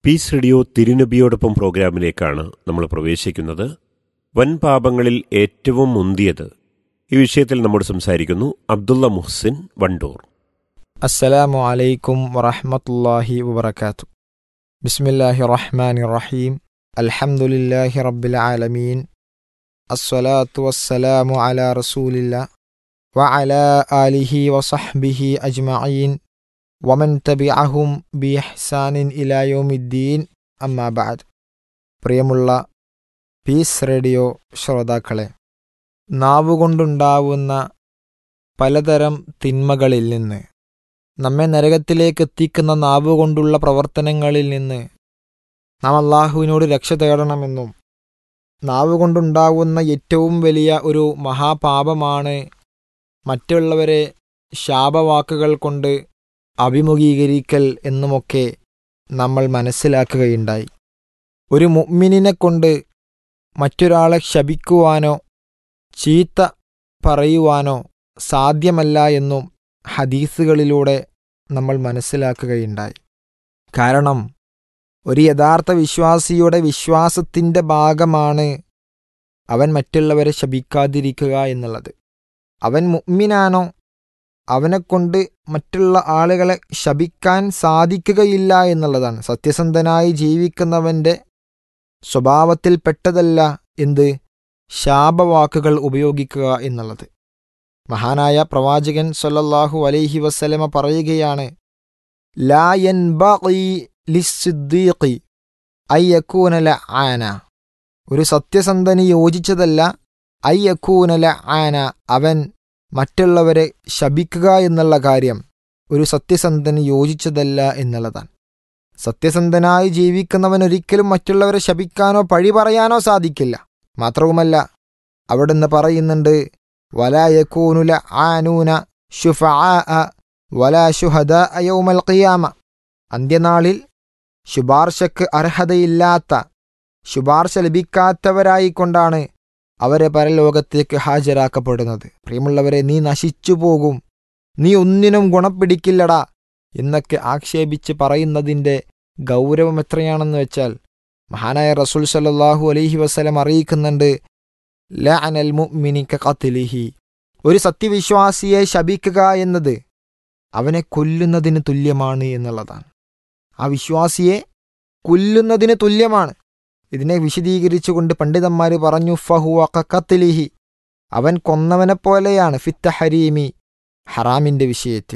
piece radio തിരുനബിയോടൊപ്പം പ്രോഗ്രാമിലേക്കാണ് നമ്മൾ പ്രവേശിക്കുന്നത് വൻ പാപങ്ങളിൽ ഏറ്റവും മുന്തിയത് ഈ വിഷയത്തിൽ നമ്മോട് സംസാരിക്കുന്നു അബ്ദുള്ള മുഹ്സിൻ വണ്ടൂർ അസ്സലാമു അലൈക്കും വറഹ്മത്തുള്ളാഹി വബറകാത്തു ബിസ്മില്ലാഹി റഹ്മാനി റഹീം അൽഹംദുലില്ലാഹി റബ്ബിൽ ആലമീൻ അസ്സലാത്തു വസ്സലാമു അലാ റസൂലില്ല വഅലാ ആലിഹി വസഹ്ബിഹി അജ്മഈൻ വമൻ തബിഅഹും ബിഇഹ്സാനിൻ ഇലാ യൗമിദ്ദീൻ അമ്മാ ബഅദ് പ്രിയമുള്ള പീസ് റേഡിയോ ശ്രോതാക്കളെ നാവുകൊണ്ടുണ്ടാവുന്ന പലതരം തിന്മകളിൽ നിന്ന് നമ്മെ നരകത്തിലേക്ക് എത്തിക്കുന്ന നാവുകൊണ്ടുള്ള പ്രവർത്തനങ്ങളിൽ നിന്ന് നാം അള്ളാഹുവിനോട് രക്ഷ തേടണമെന്നും നാവുകൊണ്ടുണ്ടാകുന്ന ഏറ്റവും വലിയ ഒരു മഹാപാപമാണ് മറ്റുള്ളവരെ ശാപവാക്കുകൾ കൊണ്ട് അഭിമുഖീകരിക്കൽ എന്നുമൊക്കെ നമ്മൾ മനസ്സിലാക്കുകയുണ്ടായി ഒരു മുഅ്മിനിനെ കൊണ്ട് മറ്റൊരാളെ ശപിക്കുവാനോ ചീത്ത പറയുവാനോ സാധ്യമല്ല എന്നും ഹദീസുകളിലൂടെ നമ്മൾ മനസ്സിലാക്കുകയുണ്ടായി കാരണം ഒരു യഥാർത്ഥ വിശ്വാസിയുടെ വിശ്വാസത്തിൻ്റെ ഭാഗമാണ് അവൻ മറ്റുള്ളവരെ ശപിക്കാതിരിക്കുക എന്നുള്ളത് അവൻ മുഅ്മിനാണോ അവനെക്കൊണ്ട് മറ്റുള്ള ആളുകളെ ശപിക്കാൻ സാധിക്കുകയില്ല എന്നുള്ളതാണ് സത്യസന്ധനായി ജീവിക്കുന്നവൻ്റെ സ്വഭാവത്തിൽപ്പെട്ടതല്ല എന്ത് ശാപവാക്കുകൾ ഉപയോഗിക്കുക എന്നുള്ളത് മഹാനായ പ്രവാചകൻ സല്ലല്ലാഹു അലൈഹി വസല്ലമ പറയുകയാണ് ലാ യൻബഗി ലിസ്സിദ്ദീഖി അയ്യക്കൂന ലആന ഒരു സത്യസന്ധന് യോജിച്ചതല്ല അയ്യക്കൂന ലആന അവൻ മറ്റുള്ളവരെ ശപിക്കുക എന്നുള്ള കാര്യം ഒരു സത്യസന്ധന് യോജിച്ചതല്ല എന്നുള്ളതാണ് സത്യസന്ധനായി ജീവിക്കുന്നവൻ ഒരിക്കലും മറ്റുള്ളവരെ ശപിക്കാനോ പഴി പറയാനോ സാധിക്കില്ല മാത്രവുമല്ല അവിടുന്ന് പറയുന്നുണ്ട് ولا يكون لعانون شفعاء ولا شهداء يوم القيامة അന്ത്യനാളിൽ ശുപാർശക്ക് അർഹതയില്ലാത്ത ശുപാർശ ലഭിക്കാത്തവരായിക്കൊണ്ടാണ് അവരെ പരലോകത്തേക്ക് ഹാജരാക്കപ്പെടുന്നത് പ്രിയമുള്ളവരെ നീ നശിച്ചു പോകും നീ ഒന്നിനും ഗുണപ്പിടിക്കില്ലടാ എന്നൊക്കെ ആക്ഷേപിച്ച് പറയുന്നതിൻ്റെ ഗൗരവം എത്രയാണെന്ന് വെച്ചാൽ മഹാനായ റസൂൽ സല്ലാഹു അലൈഹി വസ്ലം അറിയിക്കുന്നുണ്ട് ലഅനൽ മുഅ്മിനിക ഖത്ലിഹി ഒരു സത്യവിശ്വാസിയെ ശപിക്കുക എന്നത് അവനെ കൊല്ലുന്നതിന് തുല്യമാണ് എന്നുള്ളതാണ് ആ വിശ്വാസിയെ കൊല്ലുന്നതിന് തുല്യമാണ് ഇതിനെ വിശദീകരിച്ചുകൊണ്ട് പണ്ഡിതന്മാർ പറഞ്ഞു ഫഹുവ ഖത്ലിഹി അവൻ കൊന്നവനെ പോലെയാണ് ഫിത്ത ഹരീമി ഹറാമിൻ്റെ വിഷയത്തിൽ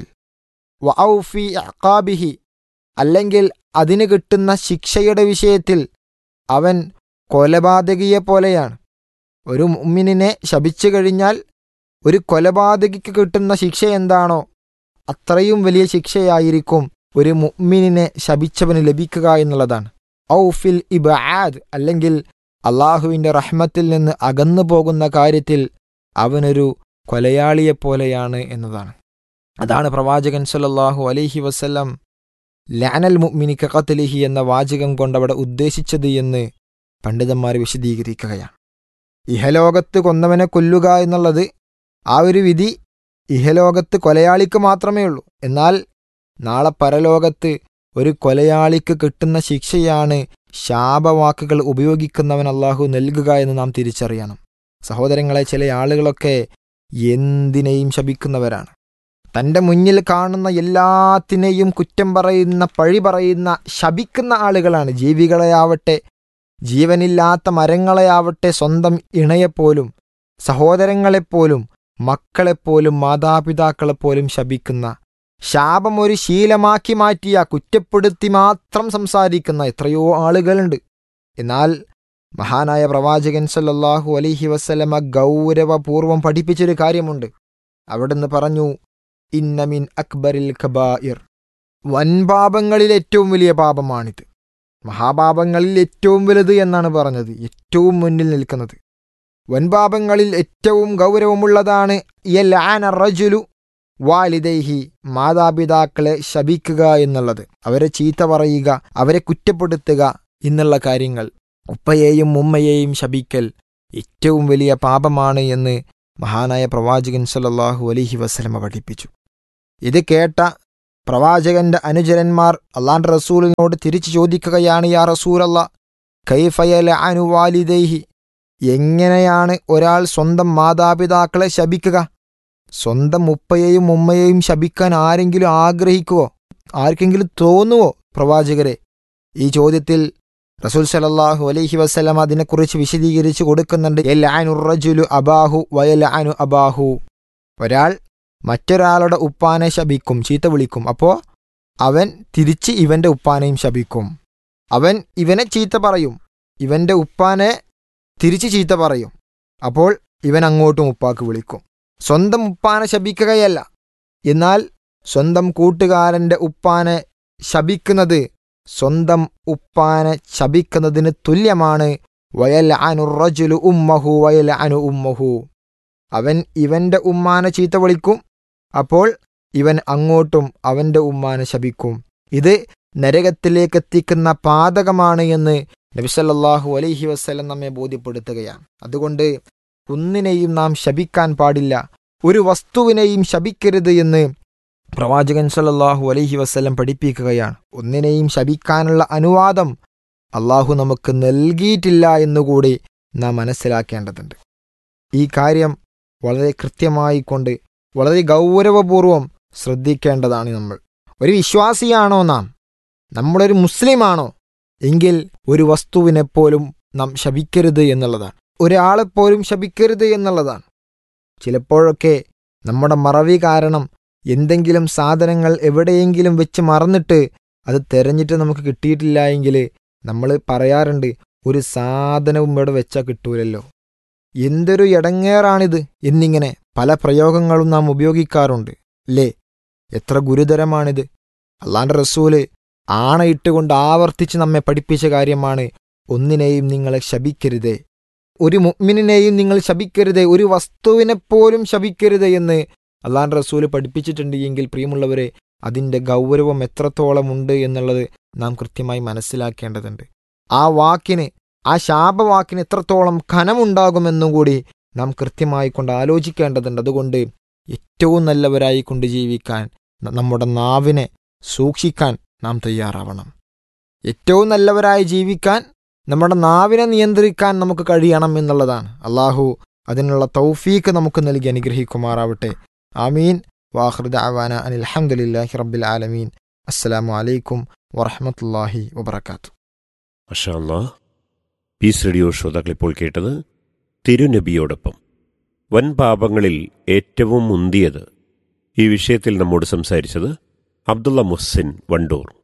വഔഫി അഖാബിഹി അല്ലെങ്കിൽ അതിന് കിട്ടുന്ന ശിക്ഷയുടെ വിഷയത്തിൽ അവൻ കൊലപാതകിയെ പോലെയാണ് ഒരു മുമ്മിനെ ശപിച്ചു കഴിഞ്ഞാൽ ഒരു കൊലപാതകിക്ക് കിട്ടുന്ന ശിക്ഷ എന്താണോ അത്രയും വലിയ ശിക്ഷയായിരിക്കും ഒരു മുഅ്മിനിനെ ശപിച്ചവന് ലഭിക്കുക എന്നുള്ളതാണ് ഔഫിൽ ഇബാദ് അല്ലെങ്കിൽ അള്ളാഹുവിൻ്റെ റഹ്മത്തിൽ നിന്ന് അകന്നു പോകുന്ന കാര്യത്തിൽ അവനൊരു കൊലയാളിയെപ്പോലെയാണ് എന്നതാണ് അതാണ് പ്രവാചകൻ സല്ലല്ലാഹു അലൈഹി വസല്ലം ലാനൽ മുഅ്മിനിക ഖത്ലിഹി എന്ന വാചകം കൊണ്ടവിടെ ഉദ്ദേശിച്ചത് എന്ന് പണ്ഡിതന്മാർ വിശദീകരിക്കുകയാണ് ഇഹലോകത്ത് കൊന്നവനെ കൊല്ലുക എന്നുള്ളത് ആ ഒരു വിധി ഇഹലോകത്ത് കൊലയാളിക്ക് മാത്രമേ ഉള്ളൂ എന്നാൽ നാളെ പരലോകത്ത് ഒരു കൊലയാളിക്ക് കിട്ടുന്ന ശിക്ഷയാണ് ശാപവാക്കുകൾ ഉപയോഗിക്കുന്നവൻ അള്ളാഹു നൽകുക എന്ന് നാം തിരിച്ചറിയണം സഹോദരങ്ങളെ ചില ആളുകളൊക്കെ എന്തിനേയും ശപിക്കുന്നവരാണ് തൻ്റെ മുന്നിൽ കാണുന്ന എല്ലാത്തിനെയും കുറ്റം പറയുന്ന പഴി പറയുന്ന ശപിക്കുന്ന ആളുകളാണ് ജീവികളെയാവട്ടെ ജീവനില്ലാത്ത മരങ്ങളെയാവട്ടെ സ്വന്തം ഇണയെപ്പോലും സഹോദരങ്ങളെപ്പോലും മക്കളെപ്പോലും മാതാപിതാക്കളെപ്പോലും ശപിക്കുന്ന ശാപം ഒരു ശീലമാക്കി മാറ്റിയ കുറ്റപ്പെടുത്തി മാത്രം സംസാരിക്കുന്ന എത്രയോ ആളുകളുണ്ട് എന്നാൽ മഹാനായ പ്രവാചകൻ സല്ലല്ലാഹു അലൈഹി വസല്ലമ ഗൗരവപൂർവം പഠിപ്പിച്ചൊരു കാര്യമുണ്ട് അവിടുന്ന് പറഞ്ഞു ഇന്നമിൻ അക്ബറിൽ ഖബായിർ വൻപാപങ്ങളിൽ ഏറ്റവും വലിയ പാപമാണിത് മഹാപാപങ്ങളിൽ ഏറ്റവും വലുത് എന്നാണ് പറഞ്ഞത് ഏറ്റവും മുന്നിൽ നിൽക്കുന്നത് വൻപാപങ്ങളിൽ ഏറ്റവും ഗൗരവമുള്ളതാണ് റജുലു വാലിദൈഹി മാതാപിതാക്കളെ ശപിക്കുക എന്നുള്ളത് അവരെ ചീത്ത പറയുക അവരെ കുറ്റപ്പെടുത്തുക എന്നുള്ള കാര്യങ്ങൾ ഉപ്പയെയും ഉമ്മയെയും ശപിക്കൽ ഏറ്റവും വലിയ പാപമാണ് എന്ന് മഹാനായ പ്രവാചകൻ സല്ലല്ലാഹു അലൈഹി വസല്ലമ പഠിപ്പിച്ചു ഇത് കേട്ട പ്രവാചകന്റെ അനുചരന്മാർ അള്ളാന്റെ റസൂലിനോട് തിരിച്ചു ചോദിക്കുകയാണ് യാ റസൂലല്ല കൈഫയല അനുവാലിദേഹി എങ്ങനെയാണ് ഒരാൾ സ്വന്തം മാതാപിതാക്കളെ ശപിക്കുക സ്വന്തം ഉപ്പയെയും ഉമ്മയെയും ശപിക്കാൻ ആരെങ്കിലും ആഗ്രഹിക്കുവോ ആർക്കെങ്കിലും തോന്നുവോ പ്രവാചകരെ ഈ ചോദ്യത്തിൽ റസൂൽ സലല്ലാഹു അലൈഹി വസ്ലം അതിനെക്കുറിച്ച് വിശദീകരിച്ച് കൊടുക്കുന്നുണ്ട് റജുലു അബാഹു വയലാനു അബാഹു ഒരാൾ മറ്റൊരാളുടെ ഉപ്പാനെ ശപിക്കും ചീത്ത വിളിക്കും അപ്പോൾ അവൻ തിരിച്ച് ഇവന്റെ ഉപ്പാനെയും ശപിക്കും അവൻ ഇവനെ ചീത്ത പറയും ഇവന്റെ ഉപ്പാനെ തിരിച്ച് ചീത്ത പറയും അപ്പോൾ ഇവൻ അങ്ങോട്ടും ഉപ്പാക്ക് വിളിക്കും സ്വന്തം ഉപ്പാനെ ശപിക്കുകയല്ല എന്നാൽ സ്വന്തം കൂട്ടുകാരന്റെ ഉപ്പാനെ ശപിക്കുന്നത് സ്വന്തം ഉപ്പാനെ ശപിക്കുന്നതിന് തുല്യമാണ് വയൽ അനുറജുലു ഉമ്മഹു വയൽ അനു ഉമ്മഹു അവൻ ഇവന്റെ ഉമ്മാനെ ചീത്ത വിളിക്കും അപ്പോൾ ഇവൻ അങ്ങോട്ടും അവന്റെ ഉമ്മാനെ ശപിക്കും ഇത് നരകത്തിലേക്ക് എത്തിക്കുന്ന പാതകമാണ് എന്ന് നബിസല്ലാഹു അലൈഹി വസ്ലം നമ്മെ ബോധ്യപ്പെടുത്തുകയാണ് അതുകൊണ്ട് ഒന്നിനെയും നാം ശപിക്കാൻ പാടില്ല ഒരു വസ്തുവിനെയും ശപിക്കരുത് എന്ന് പ്രവാചകൻ സല്ലല്ലാഹു അലൈഹി വസ്ലം പഠിപ്പിക്കുകയാണ് ഒന്നിനെയും ശപിക്കാനുള്ള അനുവാദം അള്ളാഹു നമുക്ക് നൽകിയിട്ടില്ല എന്നുകൂടി നാം മനസ്സിലാക്കേണ്ടതുണ്ട് ഈ കാര്യം വളരെ കൃത്യമായി കൊണ്ട് വളരെ ഗൗരവപൂർവം ശ്രദ്ധിക്കേണ്ടതാണ് നമ്മൾ ഒരു വിശ്വാസിയാണോ നാം നമ്മളൊരു മുസ്ലിമാണോ എങ്കിൽ ഒരു വസ്തുവിനെപ്പോലും നാം ശപിക്കരുത് എന്നുള്ളതാണ് ഒരാളെപ്പോലും ശപിക്കരുത് എന്നുള്ളതാണ് ചിലപ്പോഴൊക്കെ നമ്മുടെ മറവി കാരണം എന്തെങ്കിലും സാധനങ്ങൾ എവിടെയെങ്കിലും വെച്ച് മറന്നിട്ട് അത് തെരഞ്ഞിട്ട് നമുക്ക് കിട്ടിയിട്ടില്ല എങ്കിൽ നമ്മൾ പറയാറുണ്ട് ഒരു സാധനവും ഇവിടെ വെച്ചാൽ കിട്ടൂലല്ലോ എന്തൊരു ഇടങ്ങേറാണിത് എന്നിങ്ങനെ പല പ്രയോഗങ്ങളും നാം ഉപയോഗിക്കാറുണ്ട് അല്ലേ എത്ര ഗുരുതരമാണിത് അള്ളാന്റെ റസൂല് ആണയിട്ടുകൊണ്ട് ആവർത്തിച്ച് നമ്മെ പഠിപ്പിച്ച കാര്യമാണ് ഒന്നിനെയും നിങ്ങളെ ശപിക്കരുതേ ഒരു മുഅ്മിനിനെയും നിങ്ങൾ ശപിക്കരുതേ ഒരു വസ്തുവിനെപ്പോലും ശപിക്കരുത് എന്ന് അള്ളാൻ റസൂല് പഠിപ്പിച്ചിട്ടുണ്ട് എങ്കിൽ പ്രിയമുള്ളവരെ അതിൻ്റെ ഗൗരവം എത്രത്തോളം ഉണ്ട് എന്നുള്ളത് നാം കൃത്യമായി മനസ്സിലാക്കേണ്ടതുണ്ട് ആ വാക്കിന് ആ ശാപവാക്കിന് എത്രത്തോളം ഖനമുണ്ടാകുമെന്നും കൂടി നാം കൃത്യമായി കൊണ്ട് ആലോചിക്കേണ്ടതുണ്ട് അതുകൊണ്ട് ഏറ്റവും നല്ലവരായി കൊണ്ട് ജീവിക്കാൻ ന- നമ്മുടെ നാവിനെ സൂക്ഷിക്കാൻ നാം തയ്യാറാവണം ഏറ്റവും നല്ലവരായി ജീവിക്കാൻ നമ്മുടെ നാവിനെ നിയന്ത്രിക്കാൻ നമുക്ക് കഴിയണം എന്നുള്ളതാണ് അള്ളാഹു അതിനുള്ള തൗഫീക്ക് നമുക്ക് നൽകി അനുഗ്രഹിക്കുമാറാവട്ടെ ആമീൻ വാഹൃദ അവാന അനിൽ അഹമ്മദില്ലാഹി റബ്ബിൽ ആലമീൻ അസ്സലാമു അലൈക്കും വറഹമത്തല്ലാഹി വബർക്കാത്തു മഷാ അല്ലാ പീസ് റേഡിയോ ശ്രോതാക്കൾ ഇപ്പോൾ കേട്ടത് തിരുനബിയോടൊപ്പം വൻ പാപങ്ങളിൽ ഏറ്റവും മുന്തിയത് ഈ വിഷയത്തിൽ നമ്മോട് സംസാരിച്ചത് അബ്ദുള്ള മുഹ്സിൻ വണ്ടൂർ